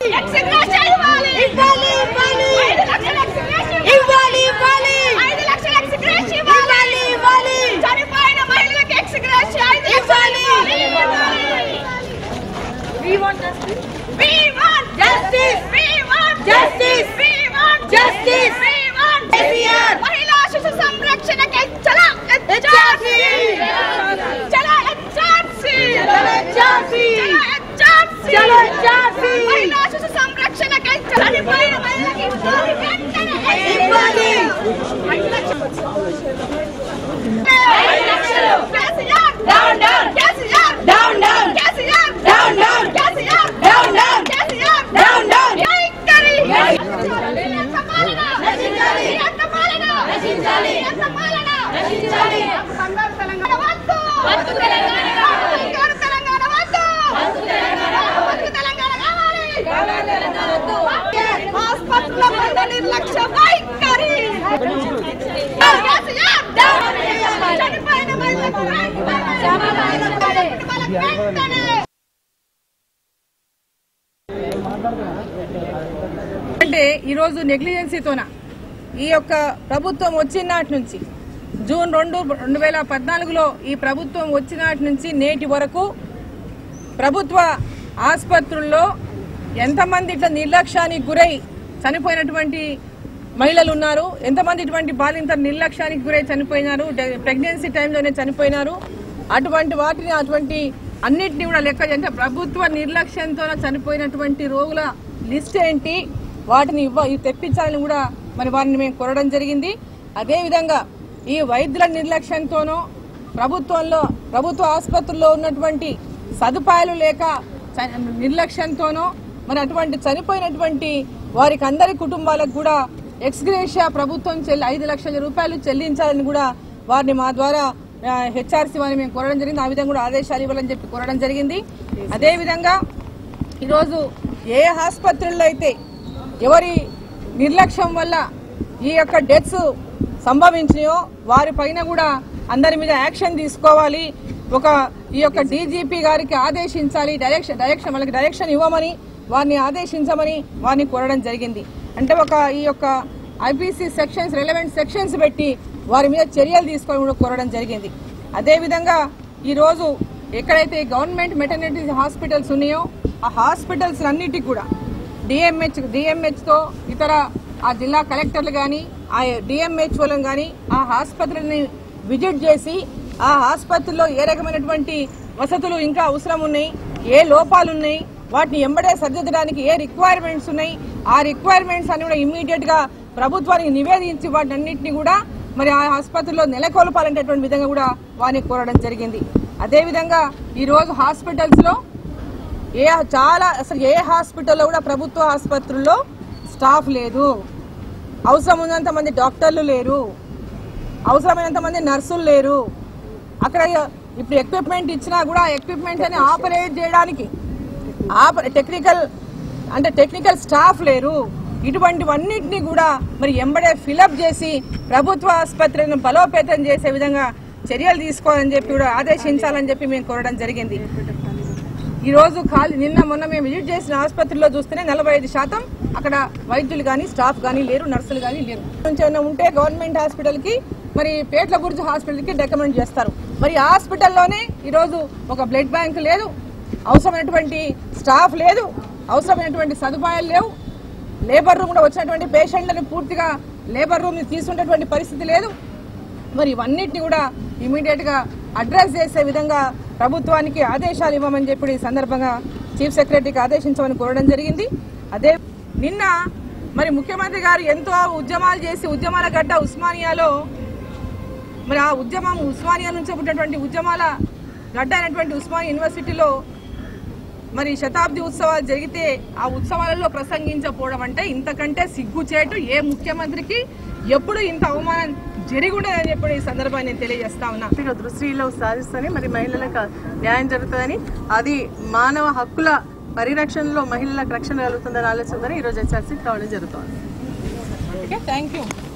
ఎక్స్గ్రేషన్ ఇవ్వాలి ఇవ్వాలి, ఇవ్వాలి. ఐదు లక్షల ఎక్స్గ్రేషన్ ఇవ్వాలి, ఇవ్వాలి. ఐదు లక్షల ఎక్స్గ్రేషన్ ఇవ్వాలి ఇవ్వాలి. చనిపోయిన మహిళలకు ఎక్స్గ్రేషన్ ఐదు లక్షలు ఇవ్వాలి. ఇవ్వాలి We want justice. We want Justice. We want Justice. We want Justice. We want KCR. మహిళా శిశు సంరక్షణకి చల హెచ్ఆర్సీ. చల హెచ్ఆర్సీ చలో హెచ్ఆర్సీ. చల హెచ్ఆర్సీ చలో హెచ్ఆర్సీ. మహిళా శిశు సంరక్షణకి చనిపోయిన మహిళకి వెంటనే ఇవ్వాలి. ఐదు లక్షలు KCR Down, down. KCR Down, down. KCR Down, down. KCR Down, down. KCR Down, down. వైఖరి వైఖరి. ఎంత పాలన నశించాలి. ఎంత పాలన నశించాలి. ఎంత పాలన నశించాలి. బంగారు తెలంగాణ వద్దు వద్దు తెలంగాణ. బంగారు తెలంగాణ వద్దు వద్దు తెలంగాణ. వద్దు తెలంగాణ కావాలి కావాలి తెలంగాణ వద్దు. ఆసుపత్రుల పట్ల నిర్లక్ష్య వైఖరి కేసీఆర్ చనిపోయిన మహిళలకు వెంటనే కుటుంబాలకు వెంటనే అంటే ఈరోజు నెగ్లిజెన్సీతోన ఈ యొక్క ప్రభుత్వం వచ్చినాటి నుంచి జూన్ రెండు రెండు వేల పద్నాలుగులో ఈ ప్రభుత్వం వచ్చినాటి నుంచి నేటి వరకు ప్రభుత్వ ఆసుపత్రుల్లో ఎంతమంది ఇట్లా నిర్లక్ష్యానికి గురై చనిపోయినటువంటి మహిళలు ఉన్నారు ఎంతమంది ఇటువంటి బాలింత నిర్లక్ష్యానికి గురై చనిపోయినారు డె- ప్రెగ్నెన్సీ టైంలోనే చనిపోయినారు అటువంటి వాటిని అటువంటి అన్నిటిని కూడా లెక్క అంటే ప్రభుత్వ నిర్లక్ష్యంతో చనిపోయినటువంటి రోగుల లిస్ట్ ఏంటి వాటిని ఇవ్వ ఇవి తెప్పించాలని కూడా మరి వారిని మేము కోరడం జరిగింది అదేవిధంగా ఈ వైద్యుల నిర్లక్ష్యంతోనో ప్రభుత్వంలో ప్రభుత్వ ఆసుపత్రుల్లో ఉన్నటువంటి సదుపాయాలు లేక చ- నిర్లక్ష్యంతోనో మరి అటువంటి చనిపోయినటువంటి వారికి అందరి కుటుంబాలకు కూడా ఎక్స్గ్రేషియా ప్రభుత్వం చెల్లి ఐదు లక్షల రూపాయలు చెల్లించాలని కూడా వారిని మా ద్వారా హెచ్ఆర్సీ వారిని మేము కోరడం జరిగింది ఆ విధంగా కూడా ఆదేశాలు ఇవ్వాలని చెప్పి కోరడం జరిగింది అదేవిధంగా ఈరోజు ఏ ఆసుపత్రుల్లో అయితే ఎవరి నిర్లక్ష్యం వల్ల ఈ యొక్క డెత్స్ సంభవించినాయో వారి పైన కూడా అందరి మీద యాక్షన్ తీసుకోవాలి ఒక ఈ యొక్క డీజీపీ గారికి ఆదేశించాలి డైరెక్షన్ డైరెక్షన్ వాళ్ళకి డైరెక్షన్ ఇవ్వమని వారిని ఆదేశించమని వారిని కోరడం జరిగింది అంటే ఒక ఈ యొక్క ఐపీసీ సెక్షన్స్ రిలవెంట్ సెక్షన్స్ పెట్టి వారి మీద చర్యలు తీసుకోవడం కూడా కోరడం జరిగింది అదేవిధంగా ఈరోజు ఎక్కడైతే గవర్నమెంట్ మెటర్నిటీ హాస్పిటల్స్ ఉన్నాయో ఆ హాస్పిటల్స్ అన్నిటికీ కూడా డిఎంహెచ్ డిఎంహెచ్తో ఇతర ఆ జిల్లా కలెక్టర్లు కానీ ఆ డిఎంహెచ్ఓలను కానీ ఆ ఆసుపత్రులని విజిట్ చేసి ఆ ఆసుపత్రిలో ఏ రకమైనటువంటి వసతులు ఇంకా అవసరం ఉన్నాయి ఏ లోపాలు ఉన్నాయి వాటిని ఎంబడే సరిదిద్దడానికి ఏ రిక్వైర్మెంట్స్ ఉన్నాయి ఆ రిక్వైర్మెంట్స్ అన్ని కూడా ఇమ్మీడియట్ గా ప్రభుత్వానికి నివేదించి వాటిని అన్నింటినీ కూడా మరి ఆ ఆసుపత్రిలో నెలకొల్పాలనేటువంటి విధంగా కూడా వారిని కోరడం జరిగింది అదేవిధంగా ఈ రోజు హాస్పిటల్స్ లో ఏ చాలా అసలు ఏ హాస్పిటల్లో కూడా ప్రభుత్వ ఆసుపత్రుల్లో స్టాఫ్ లేదు అవసరం ఉన్నంత మంది డాక్టర్లు లేరు అవసరమైనంత మంది నర్సులు లేరు అక్కడ ఇప్పుడు ఎక్విప్మెంట్ ఇచ్చినా కూడా ఆ ఎక్విప్మెంట్ అని ఆపరేట్ చేయడానికి టెక్నికల్ అంటే టెక్నికల్ స్టాఫ్ లేరు ఇటువంటివన్నిటిని కూడా మరి ఎంబడే ఫిలప్ చేసి ప్రభుత్వ ఆసుపత్రులను బలోపేతం చేసే విధంగా చర్యలు తీసుకోవాలని చెప్పి కూడా ఆదేశించాలని చెప్పి మేము కోరడం జరిగింది ఈ రోజు ఖాళీ నిన్న మొన్న మేము విజిట్ చేసిన ఆసుపత్రిలో చూస్తేనే నలభై ఐదు శాతం అక్కడ వైద్యులు కానీ స్టాఫ్ కానీ లేరు నర్సులు కానీ లేరు నుంచి ఏమైనా ఉంటే గవర్నమెంట్ హాస్పిటల్ కి మరి పేట్ల గురించి హాస్పిటల్ కి రికమెండ్ చేస్తారు మరి ఆ హాస్పిటల్లోనే ఈరోజు ఒక బ్లడ్ బ్యాంక్ లేదు అవసరమైనటువంటి స్టాఫ్ లేదు అవసరమైనటువంటి సదుపాయాలు లేవు లేబర్ రూమ్ కూడా వచ్చినటువంటి పేషెంట్లను పూర్తిగా లేబర్ రూమ్ ని తీసుకునేటువంటి పరిస్థితి లేదు మరి ఇవన్నిటిని కూడా ఇమీడియట్ గా అడ్రస్ చేసే విధంగా ప్రభుత్వానికి ఆదేశాలు ఇవ్వమని చెప్పి ఈ సందర్భంగా చీఫ్ సెక్రటరీకి ఆదేశించమని కోరడం జరిగింది అదే నిన్న మరి ముఖ్యమంత్రి గారు ఎంతో ఉద్యమాలు చేసి ఉద్యమాల గడ్డ ఉస్మానియాలో మరి ఆ ఉద్యమం ఉస్మానియా నుంచి పుట్టినటువంటి ఉద్యమాల గడ్డ అయినటువంటి ఉస్మానియా యూనివర్సిటీలో మరి శతాబ్ది ఉత్సవాలు జరిగితే ఆ ఉత్సవాలలో ప్రసంగించకపోవడం అంటే ఇంతకంటే సిగ్గుచేటు ఏ ముఖ్యమంత్రికి ఎప్పుడు ఇంత అవమానం జరిగి ఉండదని చెప్పి ఈ సందర్భాన్ని నేను తెలియజేస్తా ఉన్నా పూర్తిగా దృష్టిలో సాధిస్తూనే మరి మహిళలకు న్యాయం జరుగుతుందని అది మానవ హక్కుల పరిరక్షణలో మహిళలకు రక్షణ కలుగుతుందని ఆలోచనతో ఈరోజు హెచ్ఆర్సీ కావడం జరుగుతుంది ఓకే థ్యాంక్ యూ